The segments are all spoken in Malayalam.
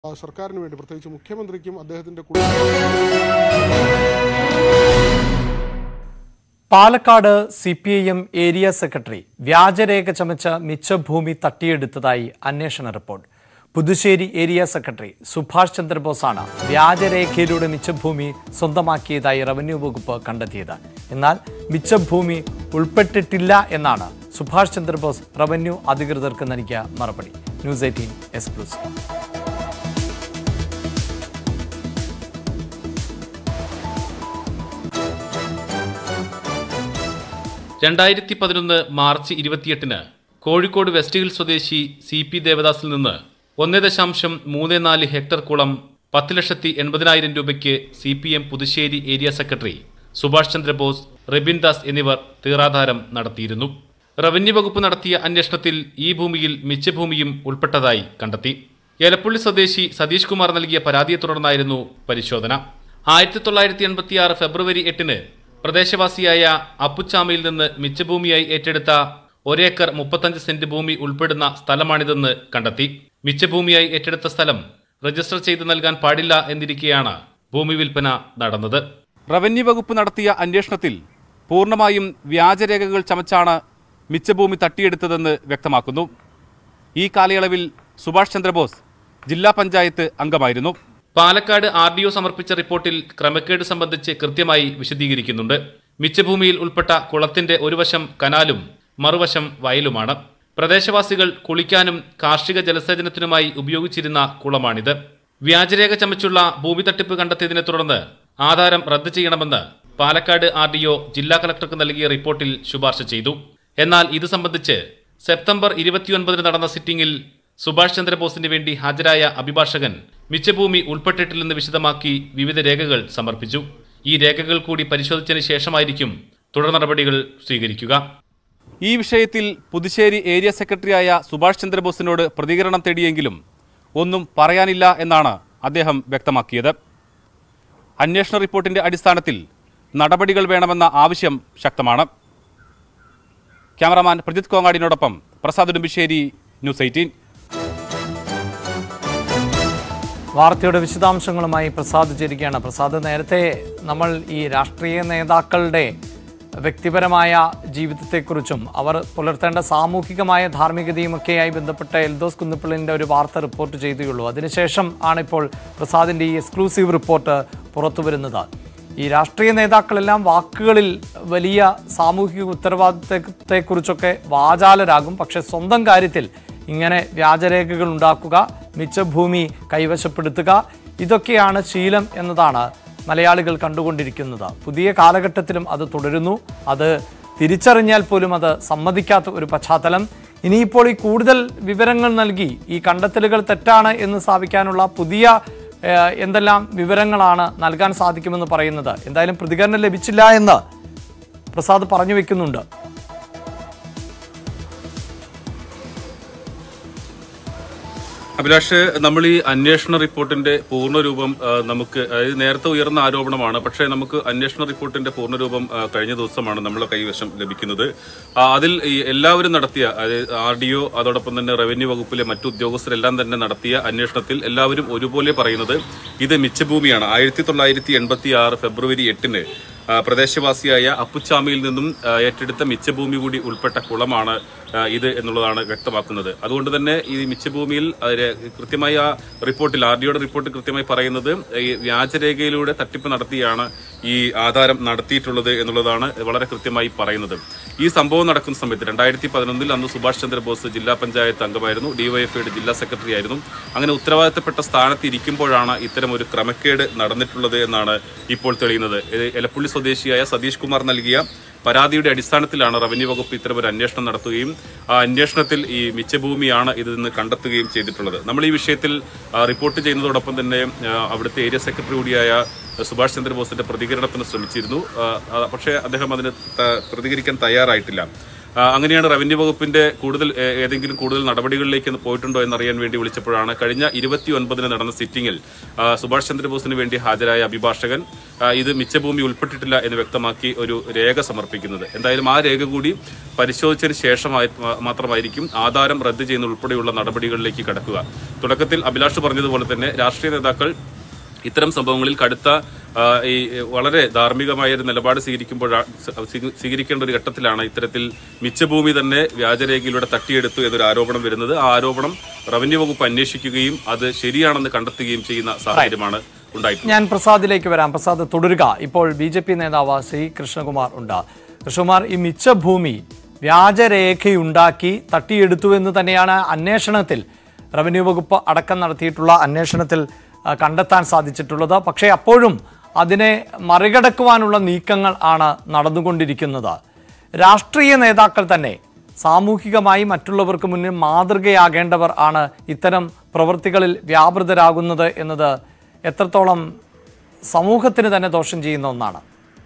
ആ, സർക്കാരിന് വേണ്ടി പ്രത്യേകിച്ച് മുഖ്യമന്ത്രിക്കും അദ്ദേഹത്തിന്റെ കുടുംബ Palakkad C P I M area secretary വ്യാജരേഖ ചമച്ച മിച്ചഭൂമി തട്ടിയെടുത്തതായി അന്വേഷണ report Puthussery area secretary Subhash ചന്ദ്രബോസാണ് വ്യാജരേഖയിലൂടെ മിച്ചഭൂമി സ്വന്തമാക്കിയതായി റവന്യൂ വകുപ്പ് കണ്ടെത്തിയത് എന്നാൽ മിച്ചഭൂമി ഉൾപ്പെട്ടിട്ടില്ല എന്നാണ് സുഭാഷ് ചന്ദ്രബോസ് റവന്യൂ അധികൃതർക്ക് നൽകിയ മറുപടി ന്യൂസ് എയ്റ്റീൻ എക്സ്ക്ലൂസീവ് രണ്ടായിരത്തി പതിനൊന്ന് മാർച്ച് ഇരുപത്തിയെട്ടിന് കോഴിക്കോട് വെസ്റ്റ് ഹിൽ സ്വദേശി സി പി ദേവദാസിൽ നിന്ന് ഒന്ന് ദശാംശം മൂന്ന് നാല് ഹെക്ടർ കുളം പത്ത് ലക്ഷത്തി എൺപതിനായിരം രൂപയ്ക്ക് C P M Puthussery area secretary Subhash Chandrabose Rebin Das എന്നിവർ തീറാധാരം നടത്തിയിരുന്നു റവന്യൂ വകുപ്പ് നടത്തിയ അന്വേഷണത്തിൽ ഈ ഭൂമിയിൽ മിച്ചഭൂമിയും ഉൾപ്പെട്ടതായി കണ്ടെത്തി എലപ്പുള്ളി സ്വദേശി സതീഷ് കുമാർ നൽകിയ പരാതിയെ തുടർന്നായിരുന്നു പരിശോധന ആയിരത്തി തൊള്ളായിരത്തി എൺപത്തി ആറ് ഫെബ്രുവരി എട്ടിന് പ്രദേശവാസിയായ അപ്പുച്ചാമയിൽ നിന്ന് മിച്ചഭൂമിയായി ഏറ്റെടുത്ത ഒരേക്കർ മുപ്പത്തഞ്ച് സെന്റ് ഭൂമി ഉൾപ്പെടുന്ന സ്ഥലമാണിതെന്ന് കണ്ടെത്തി മിച്ചഭൂമിയായി ഏറ്റെടുത്ത സ്ഥലം രജിസ്റ്റർ ചെയ്ത് നൽകാൻ പാടില്ല എന്നിരിക്കെയാണ് ഭൂമി വിൽപ്പന നടന്നത് റവന്യൂ വകുപ്പ് നടത്തിയ അന്വേഷണത്തിൽ പൂർണ്ണമായും വ്യാജരേഖകൾ ചമച്ചാണ് മിച്ചഭൂമി തട്ടിയെടുത്തതെന്ന് വ്യക്തമാക്കുന്നു ഈ കാലയളവിൽ സുഭാഷ് ചന്ദ്രബോസ് ജില്ലാ പഞ്ചായത്ത് അംഗമായിരുന്നു പാലക്കാട് ആർ ഡി ഒ സമർപ്പിച്ച റിപ്പോർട്ടിൽ ക്രമക്കേട് സംബന്ധിച്ച് കൃത്യമായി വിശദീകരിക്കുന്നുണ്ട് മിച്ചഭൂമിയിൽ ഉൾപ്പെട്ട കുളത്തിന്റെ ഒരു വശം കനാലും മറുവശം വയലുമാണ് പ്രദേശവാസികൾ കുളിക്കാനും കാർഷിക ജലസേചനത്തിനുമായി ഉപയോഗിച്ചിരുന്ന കുളമാണിത് വ്യാജരേഖ ചമച്ചുള്ള ഭൂമി തട്ടിപ്പ് കണ്ടെത്തിയതിനെ തുടർന്ന് ആധാരം റദ്ദ് ചെയ്യണമെന്ന് പാലക്കാട് ആർ ഡി ഒ ജില്ലാ കളക്ടർക്ക് നൽകിയ റിപ്പോർട്ടിൽ ശുപാർശ ചെയ്തു എന്നാൽ ഇത് സംബന്ധിച്ച് സെപ്റ്റംബർ ഇരുപത്തിയൊൻപതിന് നടന്ന സിറ്റിംഗിൽ സുഭാഷ് ചന്ദ്രബോസിന് വേണ്ടി ഹാജരായ അഭിഭാഷകൻ മിച്ചഭൂമി ഉൾപ്പെട്ടിട്ടില്ലെന്ന് വിശദമാക്കി വിവിധ രേഖകൾ സമർപ്പിച്ചു ഈ രേഖകൾ കൂടി പരിശോധിച്ചതിന് ശേഷമായിരിക്കും തുടർ നടപടികൾ സ്വീകരിക്കുക ഈ വിഷയത്തിൽ പുതുശ്ശേരി ഏരിയ സെക്രട്ടറിയായ സുഭാഷ് ചന്ദ്രബോസിനോട് പ്രതികരണം തേടിയെങ്കിലും ഒന്നും പറയാനില്ല എന്നാണ് അദ്ദേഹം വ്യക്തമാക്കിയത് അന്വേഷണ റിപ്പോർട്ടിന്റെ അടിസ്ഥാനത്തിൽ നടപടികൾ വേണമെന്ന ആവശ്യം ശക്തമാണ് ക്യാമറാമാൻ പ്രജിത് കോങ്ങാടിനോടൊപ്പം പ്രസാദ് ഉടുമ്പിശ്ശേരി ന്യൂസ് എയ്റ്റീൻ വാർത്തയുടെ വിശദാംശങ്ങളുമായി പ്രസാദ് ചേരുകയാണ് പ്രസാദ് നേരത്തെ നമ്മൾ ഈ രാഷ്ട്രീയ നേതാക്കളുടെ വ്യക്തിപരമായ ജീവിതത്തെക്കുറിച്ചും അവർ പുലർത്തേണ്ട സാമൂഹികമായ ധാർമ്മികതയുമൊക്കെയായി ബന്ധപ്പെട്ട എൽദോസ് കുന്നിപ്പിള്ളിൻ്റെ ഒരു വാർത്ത റിപ്പോർട്ട് ചെയ്തേയുള്ളൂ അതിനുശേഷം ആണിപ്പോൾ പ്രസാദിൻ്റെ ഈ എക്സ്ക്ലൂസീവ് റിപ്പോർട്ട് പുറത്തു വരുന്നത് ഈ രാഷ്ട്രീയ നേതാക്കളെല്ലാം വാക്കുകളിൽ വലിയ സാമൂഹിക ഉത്തരവാദിത്തത്തെക്കുറിച്ചൊക്കെ വാചാലരാകും പക്ഷെ സ്വന്തം കാര്യത്തിൽ ഇങ്ങനെ വ്യാജരേഖകൾ ഉണ്ടാക്കുക മിച്ചഭൂമി കൈവശപ്പെടുത്തുക ഇതൊക്കെയാണ് ശീലം എന്നതാണ് മലയാളികൾ കണ്ടുകൊണ്ടിരിക്കുന്നത് പുതിയ കാലഘട്ടത്തിലും അത് തുടരുന്നു അത് തിരിച്ചറിഞ്ഞാൽ പോലും അത് സമ്മതിക്കാത്ത ഒരു പശ്ചാത്തലം ഇനിയിപ്പോൾ ഈ കൂടുതൽ വിവരങ്ങൾ നൽകി ഈ കണ്ടെത്തലുകൾ തെറ്റാണ് എന്ന് സ്ഥാപിക്കാനുള്ള പുതിയ ഏഹ്, എന്തെല്ലാം വിവരങ്ങളാണ് നൽകാൻ സാധിക്കുമെന്ന് പറയുന്നത് എന്തായാലും പ്രതികരണം ലഭിച്ചില്ല എന്ന് പ്രസാദ് പറഞ്ഞു വെക്കുന്നുണ്ട് അഭിലാഷ് നമ്മൾ ഈ അന്വേഷണ റിപ്പോർട്ടിന്റെ പൂർണ്ണരൂപം ആ, നമുക്ക് അതായത് നേരത്തെ ഉയർന്ന ആരോപണമാണ് പക്ഷേ നമുക്ക് അന്വേഷണ റിപ്പോർട്ടിന്റെ പൂർണ്ണരൂപം ആ, കഴിഞ്ഞ ദിവസമാണ് നമ്മളെ കൈവശം ലഭിക്കുന്നത് ആ, അതിൽ ഈ എല്ലാവരും നടത്തിയ അതായത് ആർ ഡി ഒ അതോടൊപ്പം തന്നെ റവന്യൂ വകുപ്പിലെ മറ്റു ഉദ്യോഗസ്ഥരെല്ലാം തന്നെ നടത്തിയ അന്വേഷണത്തിൽ എല്ലാവരും ഒരുപോലെ പറയുന്നത് ഇത് മിച്ചഭൂമിയാണ് ആയിരത്തി തൊള്ളായിരത്തി എൺപത്തി ആറ് ഫെബ്രുവരി എട്ടിന് ആ, പ്രദേശവാസിയായ അപ്പുച്ചാമിയിൽ നിന്നും ആ, ഏറ്റെടുത്ത മിച്ചഭൂമി കൂടി ഉൾപ്പെട്ട കുളമാണ് ആ, ഇത് എന്നുള്ളതാണ് വ്യക്തമാക്കുന്നത് അതുകൊണ്ട് തന്നെ ഈ മിച്ചഭൂമിയിൽ ആ, രെ- കൃത്യമായി ആ റിപ്പോർട്ടിൽ ആർ ഡിയുടെ റിപ്പോർട്ടിൽ കൃത്യമായി പറയുന്നത് ഈ വ്യാജരേഖയിലൂടെ തട്ടിപ്പ് നടത്തിയാണ് ഈ ആധാരം നടത്തിയിട്ടുള്ളത് എന്നുള്ളതാണ് വളരെ കൃത്യമായി പറയുന്നത് ഈ സംഭവം നടക്കുന്ന സമയത്ത് രണ്ടായിരത്തി പതിനൊന്നിൽ അന്ന് സുഭാഷ് ചന്ദ്രബോസ് ജില്ലാ പഞ്ചായത്ത് അംഗമായിരുന്നു ഡിവൈഎഫ്ഐയുടെ ജില്ലാ സെക്രട്ടറി ആയിരുന്നു അങ്ങനെ ഉത്തരവാദിത്തപ്പെട്ട സ്ഥാനത്ത് ഇരിക്കുമ്പോഴാണ് ഇത്തരം ഒരു ക്രമക്കേട് നടന്നിട്ടുള്ളത് എന്നാണ് ഇപ്പോൾ തെളിയുന്നത് ഇത് എലപ്പുള്ളി സ്വദേശിയായ സതീഷ് കുമാർ നൽകിയ പരാതിയുടെ അടിസ്ഥാനത്തിലാണ് റവന്യൂ വകുപ്പ് ഇത്തരം ഒരു അന്വേഷണം നടത്തുകയും ആ അന്വേഷണത്തിൽ ഈ മിച്ചഭൂമിയാണ് ഇതെന്ന് കണ്ടെത്തുകയും ചെയ്തിട്ടുള്ളത് നമ്മൾ ഈ വിഷയത്തിൽ ആ, റിപ്പോർട്ട് ചെയ്യുന്നതോടൊപ്പം തന്നെ ആ, അവിടുത്തെ ഏരിയ സെക്രട്ടറി കൂടിയായ സുഭാഷ് ചന്ദ്രബോസിന്റെ പ്രതികരണത്തിന് ശ്രമിച്ചിരുന്നു ആ, ആ, പക്ഷേ അദ്ദേഹം അതിന് ത- പ്രതികരിക്കാൻ തയ്യാറായിട്ടില്ല ആ, അങ്ങനെയാണ് റവന്യൂ വകുപ്പിന്റെ കൂടുതൽ ഏ, ഏതെങ്കിലും കൂടുതൽ നടപടികളിലേക്ക് പോയിട്ടുണ്ടോ എന്നറിയാൻ വേണ്ടി വിളിച്ചപ്പോഴാണ് കഴിഞ്ഞ ഇരുപത്തി ഒൻപതിന് നടന്ന സിറ്റിംഗിൽ ആ, സുഭാഷ് ചന്ദ്രബോസിന് വേണ്ടി ഹാജരായ അഭിഭാഷകൻ ആ, ഇത് മിച്ചഭൂമി ഉൾപ്പെട്ടിട്ടില്ല എന്ന് വ്യക്തമാക്കി ഒരു രേഖ സമർപ്പിക്കുന്നത് എന്തായാലും ആ രേഖ കൂടി പരിശോധിച്ചതിന് ശേഷമായി മാ- മാത്രമായിരിക്കും ആധാരം റദ്ദ് ചെയ്യുന്ന ഉൾപ്പെടെയുള്ള നടപടികളിലേക്ക് കടക്കുക തുടക്കത്തിൽ അഭിലാഷ് പറഞ്ഞതുപോലെ തന്നെ രാഷ്ട്രീയ നേതാക്കൾ ഇത്തരം സംഭവങ്ങളിൽ കടുത്ത ആ, ഈ വളരെ ധാർമ്മികമായ ഒരു നിലപാട് സ്വീകരിക്കുമ്പോഴാ സ്വീ- സ്വീകരിക്കേണ്ട ഒരു ഘട്ടത്തിലാണ് ഇത്തരത്തിൽ മിച്ചഭൂമി തന്നെ വ്യാജരേഖയിലൂടെ തട്ടിയെടുത്തു എന്നൊരു ആരോപണം വരുന്നത് ആ ആരോപണം റവന്യൂ വകുപ്പ് അന്വേഷിക്കുകയും അത് ശരിയാണെന്ന് കണ്ടെത്തുകയും ചെയ്യുന്ന സാഹചര്യമാണ് ഉണ്ടായിട്ടുള്ളത് ഞാൻ പ്രസാദിലേക്ക് വരാം പ്രസാദ് തുടരുക ഇപ്പോൾ ബി ജെ പി നേതാവ് ശ്രീ കൃഷ്ണകുമാർ ഉണ്ട് കൃഷ്ണകുമാർ ഈ മിച്ചഭൂമി വ്യാജരേഖയുണ്ടാക്കി തട്ടിയെടുത്തു എന്ന് തന്നെയാണ് അന്വേഷണത്തിൽ റവന്യൂ വകുപ്പ് അടക്കം നടത്തിയിട്ടുള്ള അന്വേഷണത്തിൽ ആ, കണ്ടെത്താൻ സാധിച്ചിട്ടുള്ളത് പക്ഷേ അപ്പോഴും അതിനെ മറികടക്കുവാനുള്ള നീക്കങ്ങൾ ആണ് നടന്നുകൊണ്ടിരിക്കുന്നത് രാഷ്ട്രീയ നേതാക്കൾ തന്നെ സാമൂഹികമായി മറ്റുള്ളവർക്ക് മുന്നിൽ മാതൃകയാകേണ്ടവർ ആണ് ഇത്തരം പ്രവൃത്തികളിൽ വ്യാപൃതരാകുന്നത് എന്നത് എത്രത്തോളം സമൂഹത്തിന് തന്നെ ദോഷം ചെയ്യുന്ന ഒന്നാണ്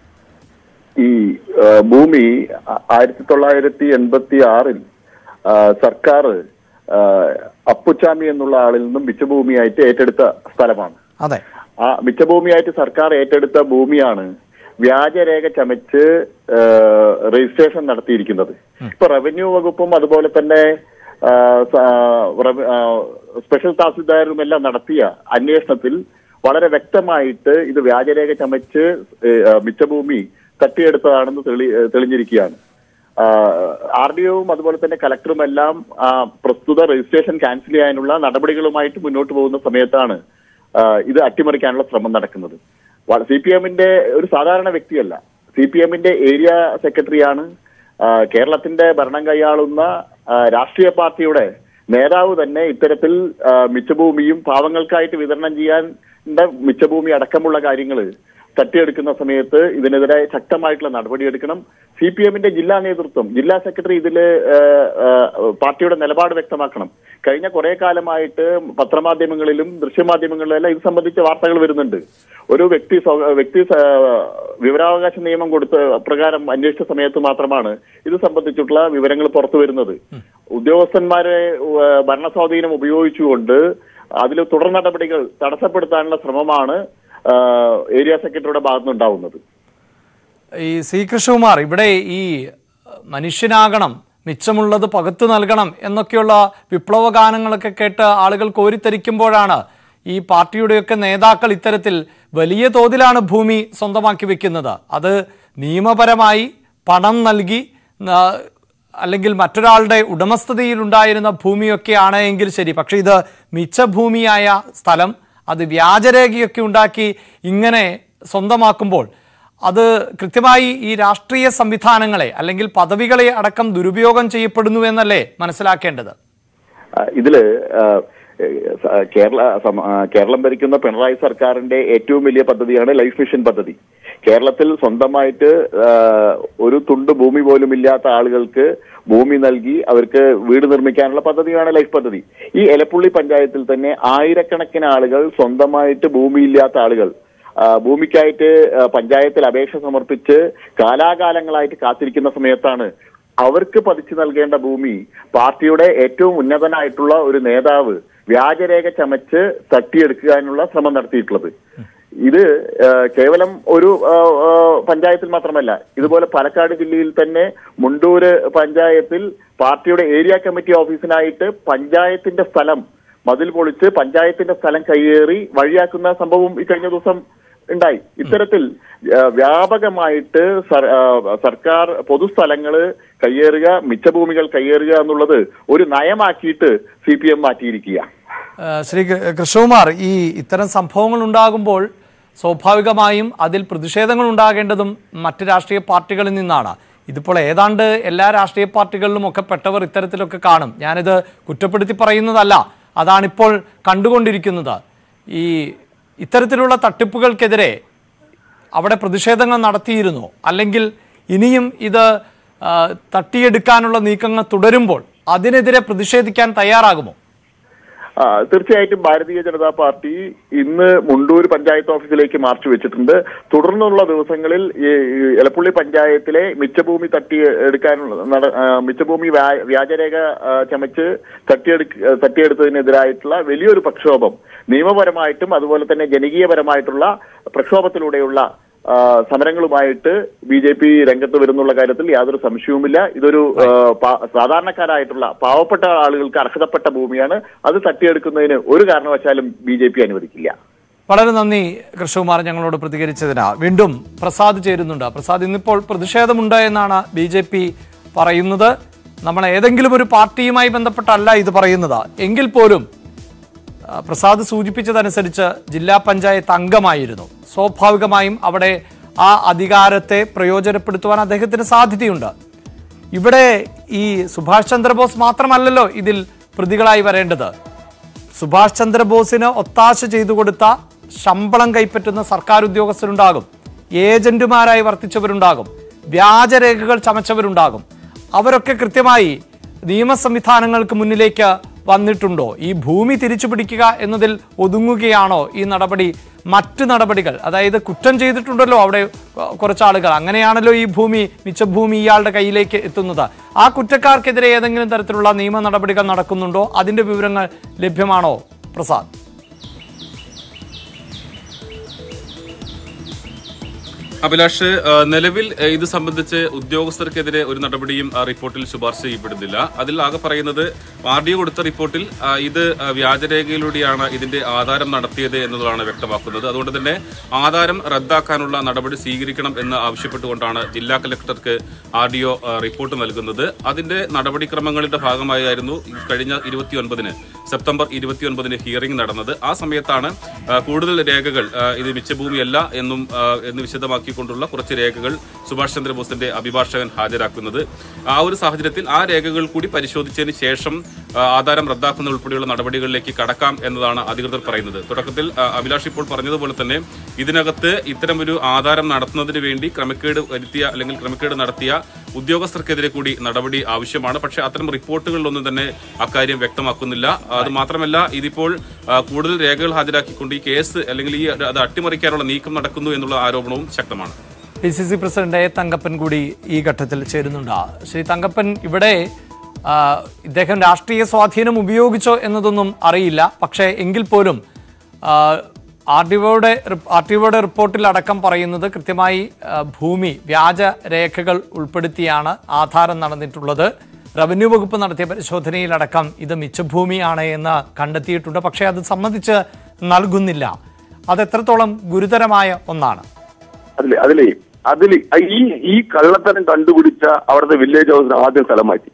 ഈ ആ, ഭൂമി ആ- ആയിരത്തി തൊള്ളായിരത്തി എൺപത്തി ആറിൽ ആ, സർക്കാർ ആ, അപ്പുച്ചാമി എന്നുള്ള ആളിൽ നിന്നും മിച്ചഭൂമിയായിട്ട് ഏറ്റെടുത്ത സ്ഥലമാണ് അതെ ആ മിച്ചഭൂമിയായിട്ട് സർക്കാർ ഏറ്റെടുത്ത ഭൂമിയാണ് വ്യാജരേഖ ചമച്ച് ആ, രജിസ്ട്രേഷൻ നടത്തിയിരിക്കുന്നത് ഇപ്പൊ റവന്യൂ വകുപ്പും അതുപോലെ തന്നെ ആ, സ- ആ, റവ- ആ, സ്പെഷ്യൽ തഹസിൽദാരും എല്ലാം നടത്തിയ അന്വേഷണത്തിൽ വളരെ വ്യക്തമായിട്ട് ഇത് വ്യാജരേഖ ചമച്ച് ഏ, ആ, മിച്ചഭൂമി തട്ടിയെടുത്തതാണെന്ന് തെളി തെളിഞ്ഞിരിക്കുകയാണ് ആർ ഡി ഒവും അതുപോലെ തന്നെ കലക്ടറും എല്ലാം ആ, പ്രസ്തുത രജിസ്ട്രേഷൻ ക്യാൻസൽ ചെയ്യാനുള്ള നടപടികളുമായിട്ട് മുന്നോട്ട് പോകുന്ന സമയത്താണ് ആ, ഇത് അട്ടിമറിക്കാനുള്ള ശ്രമം നടക്കുന്നത് സി പി എമ്മിന്റെ ഒരു സാധാരണ വ്യക്തിയല്ല സി പി എമ്മിന്റെ ഏരിയ സെക്രട്ടറിയാണ് ആ, കേരളത്തിന്റെ ഭരണം കൈയാളുന്ന ആ, രാഷ്ട്രീയ പാർട്ടിയുടെ നേതാവ് തന്നെ ഇത്തരത്തിൽ ആ, മിച്ചഭൂമിയും പാവങ്ങൾക്കായിട്ട് വിതരണം ചെയ്യാൻ മിച്ചഭൂമി അടക്കമുള്ള കാര്യങ്ങൾ തട്ടിയെടുക്കുന്ന സമയത്ത് ഇതിനെതിരെ ശക്തമായിട്ടുള്ള നടപടിയെടുക്കണം സി പി എമ്മിന്റെ ജില്ലാ നേതൃത്വം ജില്ലാ സെക്രട്ടറി ഇതിൽ പാർട്ടിയുടെ നിലപാട് വ്യക്തമാക്കണം കഴിഞ്ഞ കുറെ കാലമായിട്ട് പത്രമാധ്യമങ്ങളിലും ദൃശ്യമാധ്യമങ്ങളിലും എല്ലാം ഇത് സംബന്ധിച്ച വാർത്തകൾ വരുന്നുണ്ട് ഒരു വ്യക്തി സ്വ- വ്യക്തി സ- വിവരാവകാശ നിയമം കൊടുത്ത പ്രകാരം അന്വേഷിച്ച സമയത്ത് മാത്രമാണ് ഇത് സംബന്ധിച്ചിട്ടുള്ള വിവരങ്ങൾ പുറത്തു വരുന്നത് ഉദ്യോഗസ്ഥന്മാരെ ഏഹ്, ഭരണസ്വാധീനം ഉപയോഗിച്ചുകൊണ്ട് അതിൽ തുടർ നടപടികൾ തടസ്സപ്പെടുത്താനുള്ള ശ്രമമാണ് ആഹ്, ഏരിയ സെക്രട്ടറിയുടെ ഭാഗത്തുനിന്നുണ്ടാവുന്നത് ഈ സി കൃഷ്ണകുമാർ ഇവിടെ ഈ മനുഷ്യനാകണം മിച്ചമുള്ളത് പകുത്തു നൽകണം എന്നൊക്കെയുള്ള വിപ്ലവ ഗാനങ്ങളൊക്കെ കേട്ട് ആളുകൾ കോരിത്തരിക്കുമ്പോഴാണ് ഈ പാർട്ടിയുടെയൊക്കെ നേതാക്കൾ ഇത്തരത്തിൽ വലിയ തോതിലാണ് ഭൂമി സ്വന്തമാക്കി വെക്കുന്നത് അത് നിയമപരമായി പണം നൽകി ആ, അല്ലെങ്കിൽ മറ്റൊരാളുടെ ഉടമസ്ഥതയിലുണ്ടായിരുന്ന ഭൂമിയൊക്കെയാണ് എങ്കിൽ ശരി പക്ഷേ ഇത് മിച്ചഭൂമിയായ സ്ഥലം അത് വ്യാജരേഖയൊക്കെ ഉണ്ടാക്കി ഇങ്ങനെ സ്വന്തമാക്കുമ്പോൾ അത് കൃത്യമായി ഈ രാഷ്ട്രീയ സംവിധാനങ്ങളെ അല്ലെങ്കിൽ പദവികളെ അടക്കം ദുരുപയോഗം ചെയ്യപ്പെടുന്നു എന്നല്ലേ മനസ്സിലാക്കേണ്ടത് ആ, ഇതില് ആ, ഏ, സ- കേരള സം- ആ, കേരളം ഭരിക്കുന്ന പിണറായി സർക്കാരിന്റെ ഏറ്റവും വലിയ പദ്ധതിയാണ് ലൈഫ് മിഷൻ പദ്ധതി കേരളത്തിൽ സ്വന്തമായിട്ട് ആ, ഒരു തുണ്ട് ഭൂമി പോലും ഇല്ലാത്ത ആളുകൾക്ക് ഭൂമി നൽകി അവർക്ക് വീട് നിർമ്മിക്കാനുള്ള പദ്ധതിയാണ് ലൈഫ് പദ്ധതി ഈ എലപ്പുള്ളി പഞ്ചായത്തിൽ തന്നെ ആയിരക്കണക്കിന് ആളുകൾ സ്വന്തമായിട്ട് ഭൂമിയില്ലാത്ത ആളുകൾ ആ, ഭൂമിക്കായിട്ട് ആ, പഞ്ചായത്തിൽ അപേക്ഷ സമർപ്പിച്ച് കാലാകാലങ്ങളായിട്ട് കാത്തിരിക്കുന്ന സമയത്താണ് അവർക്ക് പതിച്ചു നൽകേണ്ട ഭൂമി പാർട്ടിയുടെ ഏറ്റവും ഉന്നതനായിട്ടുള്ള ഒരു നേതാവ് വ്യാജരേഖ ചമച്ച് തട്ടിയെടുക്കാനുള്ള ശ്രമം നടത്തിയിട്ടുള്ളത് ഇത് ആ, കേവലം ഒരു ആ, ആ, പഞ്ചായത്തിൽ മാത്രമല്ല ഇതുപോലെ പാലക്കാട് ജില്ലയിൽ തന്നെ മുണ്ടൂര് പഞ്ചായത്തിൽ പാർട്ടിയുടെ ഏരിയ കമ്മിറ്റി ഓഫീസിനായിട്ട് പഞ്ചായത്തിന്റെ സ്ഥലം മതിൽ പൊളിച്ച് പഞ്ചായത്തിന്റെ സ്ഥലം കയ്യേറി വഴിയാക്കുന്ന സംഭവം ഈ കഴിഞ്ഞ ദിവസം ഉണ്ടായി ഇത്തരത്തിൽ ആ, വ്യാപകമായിട്ട് സർ- ആ, സർക്കാർ പൊതുസ്ഥലങ്ങള് കയ്യേറുക മിച്ചഭൂമികൾ കയ്യേറുക എന്നുള്ളത് ഒരു നയമാക്കിയിട്ട് സി പി എം മാറ്റിയിരിക്കുക ആ, ശ്രീ കൃ- കൃഷ്ണകുമാർ ഈ ഇത്തരം സംഭവങ്ങൾ ഉണ്ടാകുമ്പോൾ സ്വാഭാവികമായും അതിൽ പ്രതിഷേധങ്ങൾ ഉണ്ടാകേണ്ടതും മറ്റ് രാഷ്ട്രീയ പാർട്ടികളിൽ നിന്നാണ് ഇതിപ്പോൾ ഏതാണ്ട് എല്ലാ രാഷ്ട്രീയ പാർട്ടികളിലും ഒക്കെ പെട്ടവർ ഇത്തരത്തിലൊക്കെ കാണും ഞാനിത് കുറ്റപ്പെടുത്തി പറയുന്നതല്ല അതാണിപ്പോൾ കണ്ടുകൊണ്ടിരിക്കുന്നത് ഈ ഇത്തരത്തിലുള്ള തട്ടിപ്പുകൾക്കെതിരെ അവിടെ പ്രതിഷേധങ്ങൾ നടത്തിയിരുന്നു അല്ലെങ്കിൽ ഇനിയും ഇത് ആ, തട്ടിയെടുക്കാനുള്ള നീക്കങ്ങൾ തുടരുമ്പോൾ അതിനെതിരെ പ്രതിഷേധിക്കാൻ തയ്യാറാകുമോ ആ, തീർച്ചയായിട്ടും ഭാരതീയ ജനതാ പാർട്ടി ഇന്ന് മുണ്ടൂർ പഞ്ചായത്ത് ഓഫീസിലേക്ക് മാർച്ച് വെച്ചിട്ടുണ്ട് തുടർന്നുള്ള ദിവസങ്ങളിൽ ഈ ഈ എലപ്പുള്ളി പഞ്ചായത്തിലെ മിച്ചഭൂമി തട്ടി എടുക്കാനുള്ള നട- ആ, മിച്ചഭൂമി വ്യാ- വ്യാജരേഖ ആ, ചമച്ച് തട്ടിയെടുക്ക തട്ടിയെടുത്തതിനെതിരായിട്ടുള്ള വലിയൊരു പ്രക്ഷോഭം നിയമപരമായിട്ടും അതുപോലെ തന്നെ ജനകീയപരമായിട്ടുള്ള പ്രക്ഷോഭത്തിലൂടെയുള്ള ആ, സമരങ്ങളുമായിട്ട് ബി ജെ പി രംഗത്ത് വരുന്നുള്ള കാര്യത്തിൽ യാതൊരു സംശയവുമില്ല ഇതൊരു ആ, പാ- സാധാരണക്കാരായിട്ടുള്ള പാവപ്പെട്ട ആളുകൾക്ക് അർഹതപ്പെട്ട ഭൂമിയാണ് അത് തട്ടിയെടുക്കുന്നതിന് ഒരു കാരണവശാലും ബി ജെ പി അനുവദിക്കില്ല വളരെ നന്ദി കൃഷ്ണകുമാർ ഞങ്ങളോട് പ്രതികരിച്ചതിന് വീണ്ടും പ്രസാദ് ചേരുന്നുണ്ട് പ്രസാദ് ഇന്നിപ്പോൾ പ്രതിഷേധമുണ്ട് എന്നാണ് ബി ജെ പി പറയുന്നത് നമ്മൾ ഏതെങ്കിലും ഒരു പാർട്ടിയുമായി ബന്ധപ്പെട്ടല്ല ഇത് പറയുന്നത് എങ്കിൽ പോലും ആ, പ്രസാദ് സൂചിപ്പിച്ചതനുസരിച്ച് ജില്ലാ പഞ്ചായത്ത് അംഗമായിരുന്നു സ്വാഭാവികമായും അവിടെ ആ അധികാരത്തെ പ്രയോജനപ്പെടുത്തുവാൻ അദ്ദേഹത്തിന് സാധ്യതയുണ്ട് ഇവിടെ ഈ സുഭാഷ് ചന്ദ്രബോസ് മാത്രമല്ലല്ലോ ഇതിൽ പ്രതികളായി വരേണ്ടത് സുഭാഷ് ചന്ദ്രബോസിന് ഒത്താശ ചെയ്തു കൊടുത്ത ശമ്പളം കൈപ്പറ്റുന്ന സർക്കാർ ഉദ്യോഗസ്ഥരുണ്ടാകും ഏജന്റുമാരായി വർത്തിച്ചവരുണ്ടാകും വ്യാജരേഖകൾ ചമച്ചവരുണ്ടാകും അവരൊക്കെ കൃത്യമായി നിയമ സംവിധാനങ്ങൾക്ക് മുന്നിലേക്ക് വന്നിട്ടുണ്ടോ ഈ ഭൂമി തിരിച്ചു പിടിക്കുക എന്നതിൽ ഒതുങ്ങുകയാണോ ഈ നടപടി മറ്റു നടപടികൾ അതായത് കുറ്റം ചെയ്തിട്ടുണ്ടല്ലോ അവിടെ അഹ്, കുറച്ച് ആളുകൾ അങ്ങനെയാണല്ലോ ഈ ഭൂമി മിച്ചഭൂമി ഇയാളുടെ കയ്യിലേക്ക് എത്തുന്നത് ആ കുറ്റക്കാർക്കെതിരെ ഏതെങ്കിലും തരത്തിലുള്ള നിയമ നടപടികൾ നടക്കുന്നുണ്ടോ അതിന്റെ വിവരങ്ങൾ ലഭ്യമാണോ പ്രസാദ് അഭിലാഷ് ആ, നിലവിൽ ആ, ഇത് സംബന്ധിച്ച് ഉദ്യോഗസ്ഥർക്കെതിരെ ഒരു നടപടിയും ആ റിപ്പോർട്ടിൽ ശുപാർശ ചെയ്യപ്പെടുന്നില്ല അതിൽ ആകെ പറയുന്നത് ആർ ഡി ഒ കൊടുത്ത റിപ്പോർട്ടിൽ ആ, ഇത് ആ, വ്യാജരേഖയിലൂടെയാണ് ഇതിന്റെ ആധാരം നടത്തിയത് എന്നതാണ് വ്യക്തമാക്കുന്നത് അതുകൊണ്ട് തന്നെ ആധാരം റദ്ദാക്കാനുള്ള നടപടി സ്വീകരിക്കണം എന്ന് ആവശ്യപ്പെട്ടുകൊണ്ടാണ് ജില്ലാ കലക്ടർക്ക് ആർ ഡി ഒ റിപ്പോർട്ട് നൽകുന്നത് അതിന്റെ നടപടിക്രമങ്ങളുടെ ഭാഗമായിരുന്നു ഈ കഴിഞ്ഞ ഇരുപത്തി ഒൻപതിന് സെപ്റ്റംബർ ഇരുപത്തി ഒൻപതിന് ഹിയറിംഗ് നടന്നത് ആ സമയത്താണ് ആ, കൂടുതൽ രേഖകൾ ആ, ഇത് മിച്ചഭൂമിയല്ല എന്നും ആ, എന്ന് വിശദമാക്കിക്കൊണ്ടുള്ള കുറച്ച് രേഖകൾ സുഭാഷ് ചന്ദ്രബോസിന്റെ അഭിഭാഷകൻ ഹാജരാക്കുന്നത് ആ ഒരു സാഹചര്യത്തിൽ ആ രേഖകൾ കൂടി പരിശോധിച്ചതിന് ശേഷം ആ, ആധാരം റദ്ദാക്കുന്ന ഉൾപ്പെടെയുള്ള നടപടികളിലേക്ക് കടക്കാം എന്നതാണ് അധികൃതർ പറയുന്നത് തുടക്കത്തിൽ ആ, അഭിലാഷ് ഇപ്പോൾ പറഞ്ഞതുപോലെ തന്നെ ഇതിനകത്ത് ഇത്തരമൊരു ആധാരം നടത്തുന്നതിന് വേണ്ടി ക്രമക്കേട് വരുത്തിയ അല്ലെങ്കിൽ ക്രമക്കേട് നടത്തിയ ഉദ്യോഗസ്ഥർക്കെതിരെ കൂടി നടപടി ആവശ്യമാണ് പക്ഷേ അത്തരം റിപ്പോർട്ടുകളിലൊന്നും തന്നെ അക്കാര്യം വ്യക്തമാക്കുന്നില്ല അത് മാത്രമല്ല ഇതിപ്പോൾ ആ, കൂടുതൽ രേഖകൾ ഹാജരാക്കിക്കൊണ്ട് ഈ കേസ് അല്ലെങ്കിൽ ഈ അത് അട്ടിമറിക്കാനുള്ള നീക്കം നടക്കുന്നു എന്നുള്ള ആരോപണവും ശക്തമാണ് P C C president A Thankappan കൂടി ഈ ഘട്ടത്തിൽ ചേരുന്നുണ്ട് ശ്രീ തങ്കപ്പൻ ഇവിടെ ആ, ഇദ്ദേഹം രാഷ്ട്രീയ സ്വാധീനം ഉപയോഗിച്ചോ എന്നതൊന്നും അറിയില്ല പക്ഷേ എങ്കിൽ പോലും ആർ ഡി ഒയുടെ ആർ ടി ഒയുടെ റിപ്പോർട്ടിൽ അടക്കം പറയുന്നത് കൃത്യമായി ആ, ഭൂമി വ്യാജ രേഖകൾ ഉൾപ്പെടുത്തിയാണ് ആധാരം നടന്നിട്ടുള്ളത് റവന്യൂ വകുപ്പ് നടത്തിയ പരിശോധനയിലടക്കം ഇത് മിച്ചഭൂമിയാണ് എന്ന് കണ്ടെത്തിയിട്ടുണ്ട് പക്ഷേ അത് സംബന്ധിച്ച് നൽകുന്നില്ല അത് എത്രത്തോളം ഗുരുതരമായ ഒന്നാണ് അതില് അതിലേ അതില് ഈ ഈ കള്ളത്തരം കണ്ടുപിടിച്ച അവിടുത്തെ വില്ലേജ് ഓഫീസർ ആദ്യം സ്ഥലം മാറ്റി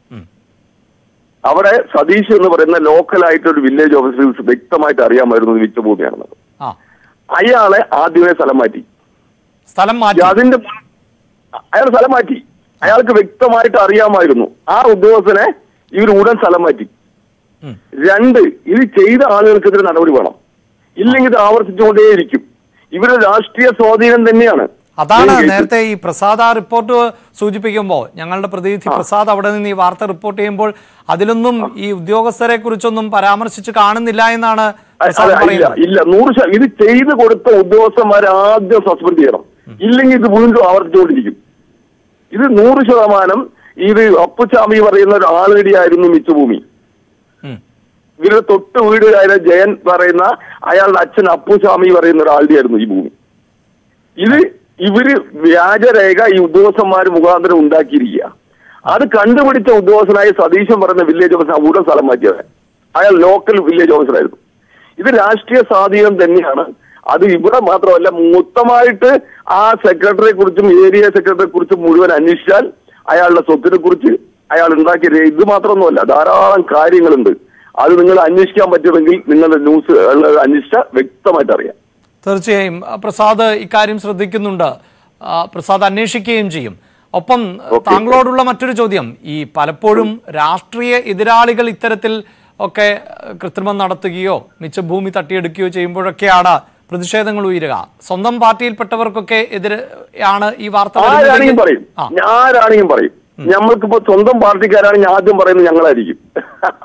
അവിടെ സതീഷ് എന്ന് പറയുന്ന ലോക്കൽ ആയിട്ടൊരു വില്ലേജ് ഓഫീസർ വ്യക്തമായിട്ട് അറിയാമായിരുന്നു ഇത് വിറ്റഭൂമിയാണെന്നത് ആ അയാളെ ആദ്യമേ സ്ഥലം മാറ്റി സ്ഥലം മാറ്റി അതിന്റെ മുൻ- അയാൾ സ്ഥലം മാറ്റി അയാൾക്ക് വ്യക്തമായിട്ട് അറിയാമായിരുന്നു ആ ഉദ്യോഗസ്ഥനെ ഇവർ ഉടൻ സ്ഥലം മാറ്റി ഉം. രണ്ട് ഇത് ചെയ്ത ആളുകൾക്കെതിരെ നടപടി വേണം ഇല്ലെങ്കിൽ ഇത് ആവർത്തിച്ചുകൊണ്ടേയിരിക്കും ഇവരുടെ രാഷ്ട്രീയ സ്വാധീനം തന്നെയാണ് അതാണ് ഈ കേസിൽ. നേരത്തെ ഈ പ്രസാദ് ആ റിപ്പോർട്ട് സൂചിപ്പിക്കുമ്പോൾ ഞങ്ങളുടെ പ്രതിനിധി പ്രസാദ് അവിടെ നിന്ന് ഈ വാർത്ത റിപ്പോർട്ട് ചെയ്യുമ്പോൾ അതിലൊന്നും ഈ ഉദ്യോഗസ്ഥരെ കുറിച്ചൊന്നും പരാമർശിച്ച് കാണുന്നില്ല എന്നാണ് അ- പ്രസാദ് അല്ല, ഇല്ല പറയുന്നത് ഇല്ല നൂറ് ശത- ഇത് ചെയ്ത് കൊടുത്ത ഉദ്യോഗസ്ഥന്മാരെ ആദ്യം സസ്പെൻഡ് ചെയ്യണം ഇല്ലെങ്കിൽ ഇത് വീണ്ടും ആവർത്തിച്ചുകൊണ്ടിരിക്കും ഇത് നൂറ് ശതമാനം ഇത് അപ്പുചാമി പറയുന്ന ഒരു ആളുകടിയായിരുന്നു മിച്ചഭൂമി ഉം. ഇവരുടെ തൊട്ട് വീടുകാരൻ ജയൻ പറയുന്ന അയാളുടെ അച്ഛൻ അപ്പുസ്വാമി പറയുന്ന ഒരാളുടെയായിരുന്നു ഈ ഭൂമി ഇത് ഇവര് വ്യാജരേഖ ഈ ഉദ്യോഗസ്ഥന്മാർ മുഖാന്തരം ഉണ്ടാക്കിയിരിക്കുക അത് കണ്ടുപിടിച്ച ഉദ്യോഗസ്ഥനായ സതീശൻ പറയുന്ന വില്ലേജ് ഓഫീസർ ഉടൻ സ്ഥലം മാറ്റിയത് അയാൾ ലോക്കൽ വില്ലേജ് ഓഫീസറായിരുന്നു ഇത് രാഷ്ട്രീയ സ്വാധീനം തന്നെയാണ് അത് ഇവിടെ മാത്രമല്ല മൊത്തമായിട്ട് ആ സെക്രട്ടറിയെ കുറിച്ചും ഏരിയ സെക്രട്ടറിയെ കുറിച്ചും മുഴുവൻ അന്വേഷിച്ചാൽ അയാളുടെ സ്വത്തിനെ കുറിച്ച് അയാൾ ഉണ്ടാക്കിയ രേ- ഇത് മാത്രമൊന്നുമല്ല ധാരാളം കാര്യങ്ങളുണ്ട് അത് നിങ്ങൾ അന്വേഷിക്കാൻ പറ്റുമെങ്കിൽ നിങ്ങളുടെ ന്യൂസ് അന്വേഷിച്ചാൽ വ്യക്തമായിട്ട് അറിയാം തീർച്ചയായും ആ, പ്രസാദ് ഇക്കാര്യം ശ്രദ്ധിക്കുന്നുണ്ട് ആ, പ്രസാദ് അന്വേഷിക്കുകയും ചെയ്യും ഒപ്പം താങ്കളോടുള്ള മറ്റൊരു ചോദ്യം ഈ പലപ്പോഴും രാഷ്ട്രീയ എതിരാളികൾ ഇത്തരത്തിൽ ഒക്കെ ആ, കൃത്രിമം നടത്തുകയോ മിച്ചഭൂമി തട്ടിയെടുക്കുകയോ ചെയ്യുമ്പോഴൊക്കെയാണ് പ്രതിഷേധങ്ങൾ ഉയരുക സ്വന്തം പാർട്ടിയിൽപ്പെട്ടവർക്കൊക്കെ എതിരെ ആണ് ഈ വാർത്ത ആരാണെങ്കിലും വരുന്നതെങ്കിൽ- പറയും ആ ഞാനാണെങ്കിലും പറയും നമ്മൾക്കിപ്പോ സ്വന്തം പാർട്ടിക്കാരാണെങ്കിൽ ആദ്യം പറയുന്നത് ഞങ്ങളായിരിക്കും